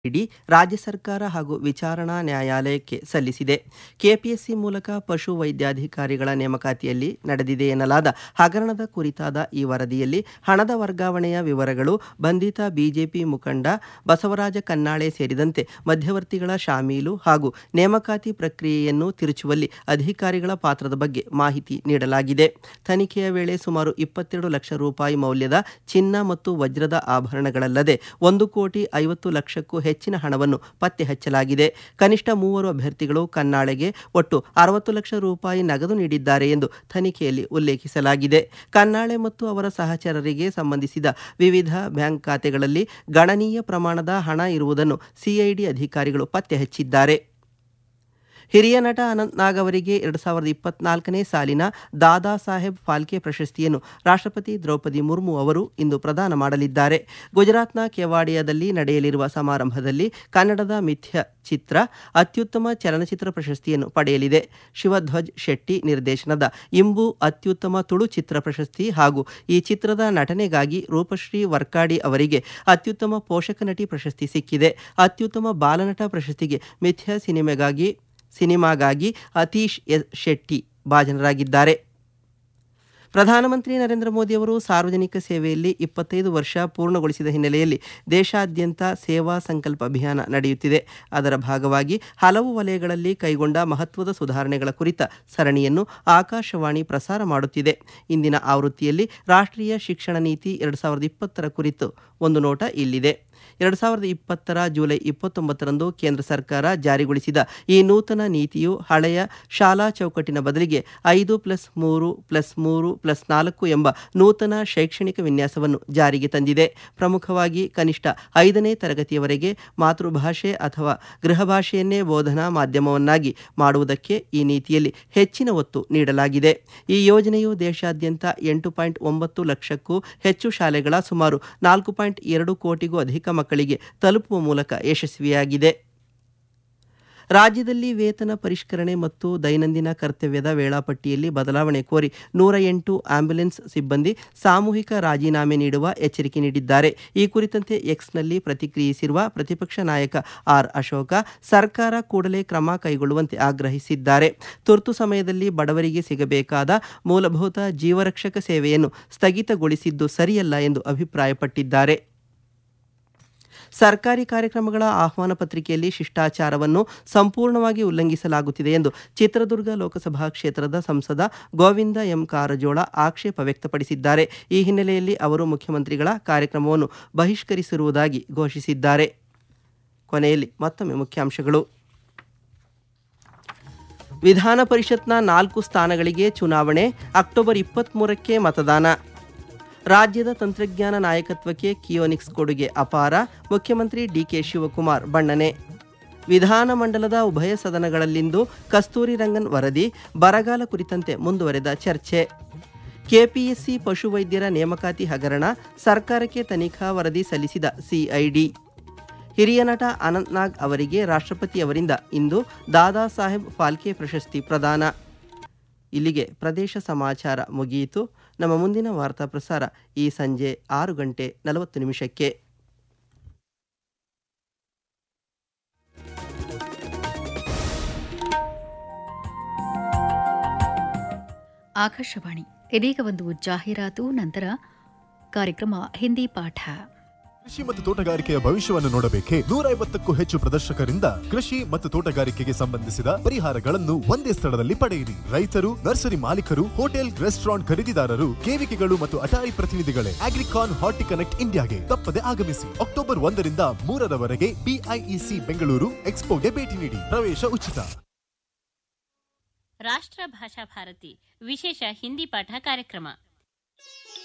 ಇಡಿ ರಾಜ್ಯ ಸರ್ಕಾರ ಹಾಗೂ ವಿಚಾರಣಾ ನ್ಯಾಯಾಲಯಕ್ಕೆ ಸಲ್ಲಿಸಿದೆ ಕೆಪಿಎಸ್ಸಿ ಮೂಲಕ ಪಶು ವೈದ್ಯಾಧಿಕಾರಿಗಳ ನೇಮಕಾತಿಯಲ್ಲಿ ನಡೆದಿದೆ ಎನ್ನಲಾದ ಹಗರಣದ ಕುರಿತಾದ ಈ ವರದಿಯಲ್ಲಿ ಹಣದ ವರ್ಗಾವಣೆಯ ವಿವರಗಳು ಬಂಧಿತ ಬಿಜೆಪಿ ಮುಖಂಡ ಬಸವರಾಜ ಕನ್ನಾಳೆ ಸೇರಿದಂತೆ ಮಧ್ಯವರ್ತಿಗಳ ಶಾಮೀಲು ಹಾಗೂ ನೇಮಕಾತಿ ಪ್ರಕ್ರಿಯೆಯನ್ನು ತಿರುಚುವಲ್ಲಿ ಅಧಿಕಾರಿಗಳ ಪಾತ್ರದ ಬಗ್ಗೆ ಮಾಹಿತಿ ನೀಡಲಾಗಿದೆ ತನಿಖೆಯ ವೇಳೆ ಸುಮಾರು ಇಪ್ಪತ್ತೆರಡು ಲಕ್ಷ ರೂಪಾಯಿ ಮೌಲ್ಯದ ಚಿನ್ನ ಮತ್ತು ವಜ್ರದ ಆಭರಣಗಳಲ್ಲದೆ ಒಂದು ಕೋಟಿ ಐವತ್ತು ಲಕ್ಷಕ್ಕೂ ಹೆಚ್ಚಿನ ಹಣವನ್ನು ಪತ್ತೆ ಹಚ್ಚಲಾಗಿದೆ ಕನಿಷ್ಠ ಮೂವರು ಅಭ್ಯರ್ಥಿಗಳು ಕನ್ನಾಳೆಗೆ ಒಟ್ಟು ಅರವತ್ತು ಲಕ್ಷ ರೂಪಾಯಿ ನಗದು ನೀಡಿದ್ದಾರೆ ಎಂದು ತನಿಖೆಯಲ್ಲಿ ಉಲ್ಲೇಖಿಸಲಾಗಿದೆ ಕನ್ನಾಳೆ ಮತ್ತು ಅವರ ಸಹಚರರಿಗೆ ಸಂಬಂಧಿಸಿದ ವಿವಿಧ ಬ್ಯಾಂಕ್ ಖಾತೆಗಳಲ್ಲಿ ಗಣನೀಯ ಪ್ರಮಾಣದ ಹಣ ಇರುವುದನ್ನು ಸಿಐಡಿ ಅಧಿಕಾರಿಗಳು ಪತ್ತೆ ಹಚ್ಚಿದ್ದಾರೆ ಹಿರಿಯ ನಟ ಅನಂತ್ ನಾಗ್ ಅವರಿಗೆ ಎರಡು ಸಾವಿರದ ಇಪ್ಪತ್ನಾಲ್ಕನೇ ಸಾಲಿನ ದಾದಾ ಸಾಹೇಬ್ ಫಾಲ್ಕೆ ಪ್ರಶಸ್ತಿಯನ್ನು ರಾಷ್ಟ್ರಪತಿ ದ್ರೌಪದಿ ಮುರ್ಮು ಅವರು ಇಂದು ಪ್ರದಾನ ಮಾಡಲಿದ್ದಾರೆ ಗುಜರಾತ್ನ ಕೆವಾಡಿಯಾದಲ್ಲಿ ನಡೆಯಲಿರುವ ಸಮಾರಂಭದಲ್ಲಿ ಕನ್ನಡದ ಮಿಥ್ಯ ಚಿತ್ರ ಅತ್ಯುತ್ತಮ ಚಲನಚಿತ್ರ ಪ್ರಶಸ್ತಿಯನ್ನು ಪಡೆಯಲಿದೆ ಶಿವಧ್ವಜ್ ಶೆಟ್ಟಿ ನಿರ್ದೇಶನದ ಇಂಬು ಅತ್ಯುತ್ತಮ ತುಳು ಚಿತ್ರ ಪ್ರಶಸ್ತಿ ಹಾಗೂ ಈ ಚಿತ್ರದ ನಟನೆಗಾಗಿ ರೂಪಶ್ರೀ ವರ್ಕಾಡಿ ಅವರಿಗೆ ಅತ್ಯುತ್ತಮ ಪೋಷಕ ನಟಿ ಪ್ರಶಸ್ತಿ ಸಿಕ್ಕಿದೆ ಅತ್ಯುತ್ತಮ ಬಾಲನಟ ಪ್ರಶಸ್ತಿಗೆ ಮಿಥ್ಯ ಸಿನಿಮೆಗಾಗಿ ಸಿನಿಮಾಗಾಗಿ ಅತೀಶ್ ಎಸ್ ಶೆಟ್ಟಿ ಭಾಜನರಾಗಿದ್ದಾರೆ ಪ್ರಧಾನಮಂತ್ರಿ ನರೇಂದ್ರ ಮೋದಿ ಅವರು ಸಾರ್ವಜನಿಕ ಸೇವೆಯಲ್ಲಿ ಇಪ್ಪತ್ತೈದು ವರ್ಷ ಪೂರ್ಣಗೊಳಿಸಿದ ಹಿನ್ನೆಲೆಯಲ್ಲಿ ದೇಶಾದ್ಯಂತ ಸೇವಾ ಸಂಕಲ್ಪ ಅಭಿಯಾನ ನಡೆಯುತ್ತಿದೆ ಅದರ ಭಾಗವಾಗಿ ಹಲವು ವಲಯಗಳಲ್ಲಿ ಕೈಗೊಂಡ ಮಹತ್ವದ ಸುಧಾರಣೆಗಳ ಕುರಿತ ಸರಣಿಯನ್ನು ಆಕಾಶವಾಣಿ ಪ್ರಸಾರ ಮಾಡುತ್ತಿದೆ ಇಂದಿನ ಆವೃತ್ತಿಯಲ್ಲಿ ರಾಷ್ಟ್ರೀಯ ಶಿಕ್ಷಣ ನೀತಿ ಎರಡು ಸಾವಿರದ ಇಪ್ಪತ್ತರ ಕುರಿತು ಒಂದು ನೋಟ ಇಲ್ಲಿದೆ ಎರಡು ಸಾವಿರದ ಇಪ್ಪತ್ತರ ಜುಲೈ ಇಪ್ಪತ್ತೊಂಬತ್ತರಂದು ಕೇಂದ್ರ ಸರ್ಕಾರ ಜಾರಿಗೊಳಿಸಿದ ಈ ನೂತನ ನೀತಿಯು ಹಳೆಯ ಶಾಲಾ ಚೌಕಟ್ಟಿನ ಬದಲಿಗೆ ಐದು ಪ್ಲಸ್ ಮೂರು ಪ್ಲಸ್ ಮೂರು ಪ್ಲಸ್ ನಾಲ್ಕು ಎಂಬ ನೂತನ ಶೈಕ್ಷಣಿಕ ವಿನ್ಯಾಸವನ್ನು ಜಾರಿಗೆ ತಂದಿದೆ ಪ್ರಮುಖವಾಗಿ ಕನಿಷ್ಠ ಐದನೇ ತರಗತಿಯವರೆಗೆ ಮಾತೃಭಾಷೆ ಅಥವಾ ಗೃಹಭಾಷೆಯನ್ನೇ ಬೋಧನಾ ಮಾಧ್ಯಮವನ್ನಾಗಿ ಮಾಡುವುದಕ್ಕೆ ಈ ನೀತಿಯಲ್ಲಿ ಹೆಚ್ಚಿನ ಒತ್ತು ನೀಡಲಾಗಿದೆ ಈ ಯೋಜನೆಯು ದೇಶಾದ್ಯಂತ ಎಂಟು ಪಾಯಿಂಟ್ ಒಂಬತ್ತು ಲಕ್ಷಕ್ಕೂ ಹೆಚ್ಚು ಶಾಲೆಗಳ ಸುಮಾರು ನಾಲ್ಕು ಪಾಯಿಂಟ್ ಎರಡು ಕೋಟಿಗೂ ಅಧಿಕ ಮಕ್ಕಳಿಗೆ ತಲುಪುವ ಮೂಲಕ ಯಶಸ್ವಿಯಾಗಿದೆ ರಾಜ್ಯದಲ್ಲಿ ವೇತನ ಪರಿಷ್ಕರಣೆ ಮತ್ತು ದೈನಂದಿನ ಕರ್ತವ್ಯದ ವೇಳಾಪಟ್ಟಿಯಲ್ಲಿ ಬದಲಾವಣೆ ಕೋರಿ ನೂರ ಎಂಟು ಆಂಬ್ಯುಲೆನ್ಸ್ ಸಿಬ್ಬಂದಿ ಸಾಮೂಹಿಕ ರಾಜೀನಾಮೆ ನೀಡುವ ಎಚ್ಚರಿಕೆ ನೀಡಿದ್ದಾರೆ ಈ ಕುರಿತಂತೆ ಎಕ್ಸ್ನಲ್ಲಿ ಪ್ರತಿಕ್ರಿಯಿಸಿರುವ ಪ್ರತಿಪಕ್ಷ ನಾಯಕ ಆರ್ ಅಶೋಕ ಸರ್ಕಾರ ಕೂಡಲೇ ಕ್ರಮ ಕೈಗೊಳ್ಳುವಂತೆ ಆಗ್ರಹಿಸಿದ್ದಾರೆ ತುರ್ತು ಸಮಯದಲ್ಲಿ ಬಡವರಿಗೆ ಸಿಗಬೇಕಾದ ಮೂಲಭೂತ ಜೀವರಕ್ಷಕ ಸೇವೆಯನ್ನು ಸ್ಥಗಿತಗೊಳಿಸಿದ್ದು ಸರಿಯಲ್ಲ ಎಂದು ಅಭಿಪ್ರಾಯಪಟ್ಟಿದ್ದಾರೆ ಸರ್ಕಾರಿ ಕಾರ್ಯಕ್ರಮಗಳ ಆಹ್ವಾನ ಪತ್ರಿಕೆಯಲ್ಲಿ ಶಿಷ್ಟಾಚಾರವನ್ನು ಸಂಪೂರ್ಣವಾಗಿ ಉಲ್ಲಂಘಿಸಲಾಗುತ್ತಿದೆ ಎಂದು ಚಿತ್ರದುರ್ಗ ಲೋಕಸಭಾ ಕ್ಷೇತ್ರದ ಸಂಸದ ಗೋವಿಂದ ಎಂ ಕಾರಜೋಳ ಆಕ್ಷೇಪ ವ್ಯಕ್ತಪಡಿಸಿದ್ದಾರೆ ಈ ಹಿನ್ನೆಲೆಯಲ್ಲಿ ಅವರು ಮುಖ್ಯಮಂತ್ರಿಗಳ ಕಾರ್ಯಕ್ರಮವನ್ನು ಬಹಿಷ್ಕರಿಸಿರುವುದಾಗಿ ಘೋಷಿಸಿದ್ದಾರೆ ಕೊನೆಯಲ್ಲಿ ಮತ್ತೊಮ್ಮೆ ಮುಖ್ಯಾಂಶಗಳು ವಿಧಾನ ಪರಿಷತ್ನ ನಾಲ್ಕು ಸ್ಥಾನಗಳಿಗೆ ಚುನಾವಣೆ ಅಕ್ಟೋಬರ್ ಇಪ್ಪತ್ತ್ಮೂರಕ್ಕೆ ಮತದಾನ ರಾಜ್ಯದ ತಂತ್ರಜ್ಞಾನ ನಾಯಕತ್ವಕ್ಕೆ ಕಿಯೋನಿಕ್ಸ್ ಕೊಡುಗೆ ಅಪಾರ ಮುಖ್ಯಮಂತ್ರಿ ಡಿಕೆ ಶಿವಕುಮಾರ್ ಬಣ್ಣನೆ ವಿಧಾನಮಂಡಲದ ಉಭಯ ಸದನಗಳಲ್ಲಿಂದು ಕಸ್ತೂರಿ ರಂಗನ್ ವರದಿ ಬರಗಾಲ ಕುರಿತಂತೆ ಮುಂದುವರೆದ ಚರ್ಚೆ ಕೆಪಿಎಸ್ಸಿ ಪಶುವೈದ್ಯರ ನೇಮಕಾತಿ ಹಗರಣ ಸರ್ಕಾರಕ್ಕೆ ತನಿಖಾ ವರದಿ ಸಲ್ಲಿಸಿದ ಸಿಐಡಿ ಹಿರಿಯ ನಟ ಅನಂತ್ನಾಗ್ ಅವರಿಗೆ ರಾಷ್ಟ್ರಪತಿ ಅವರಿಂದ ಇಂದು ದಾದಾ ಸಾಹೇಬ್ ಫಾಲ್ಕೆ ಪ್ರಶಸ್ತಿ ಪ್ರದಾನ ಇಲ್ಲಿಗೆ ಪ್ರದೇಶ ಸಮಾಚಾರ ಮುಗಿಯಿತು ನಮ್ಮ ಮುಂದಿನ ವಾರ್ತಾ ಪ್ರಸಾರ ಈ ಸಂಜೆ ಆರು ಗಂಟೆ ನಲವತ್ತು ನಿಮಿಷಕ್ಕೆ ಆಕಾಶವಾಣಿ ಇದೀಗ ಒಂದು ಜಾಹೀರಾತು ನಂತರ ಕಾರ್ಯಕ್ರಮ ಹಿಂದಿ ಪಾಠ ಕೃಷಿ ಮತ್ತು ತೋಟಗಾರಿಕೆಯ ಭವಿಷ್ಯವನ್ನು ನೋಡಬೇಕೆ ನೂರ ಐವತ್ತಕ್ಕೂ ಹೆಚ್ಚು ಪ್ರದರ್ಶಕರಿಂದ ಕೃಷಿ ಮತ್ತು ತೋಟಗಾರಿಕೆಗೆ ಸಂಬಂಧಿಸಿದ ಪರಿಹಾರಗಳನ್ನು ಒಂದೇ ಸ್ಥಳದಲ್ಲಿ ಪಡೆಯಿರಿ ರೈತರು ನರ್ಸರಿ ಮಾಲೀಕರು ಹೋಟೆಲ್ ರೆಸ್ಟೋರೆಂಟ್ ಖರೀದಿದಾರರು ಕೇವಿಕೆಗಳು ಮತ್ತು ಅಟಾರಿ ಪ್ರತಿನಿಧಿಗಳೇ ಅಗ್ರಿಕಾನ್ ಹಾರ್ಟಿ ಕನೆಕ್ಟ್ ಇಂಡಿಯಾಗೆ ತಪ್ಪದೆ ಆಗಮಿಸಿ ಅಕ್ಟೋಬರ್ ಒಂದರಿಂದ ಮೂರರವರೆಗೆ ಬಿಐಇಸಿ ಬೆಂಗಳೂರು ಎಕ್ಸ್ಪೋಗೆ ಭೇಟಿ ನೀಡಿ ಪ್ರವೇಶ ಉಚಿತ ರಾಷ್ಟ್ರ ಭಾಷಾ ಭಾರತಿ ವಿಶೇಷ ಹಿಂದಿ ಪಾಠ ಕಾರ್ಯಕ್ರಮ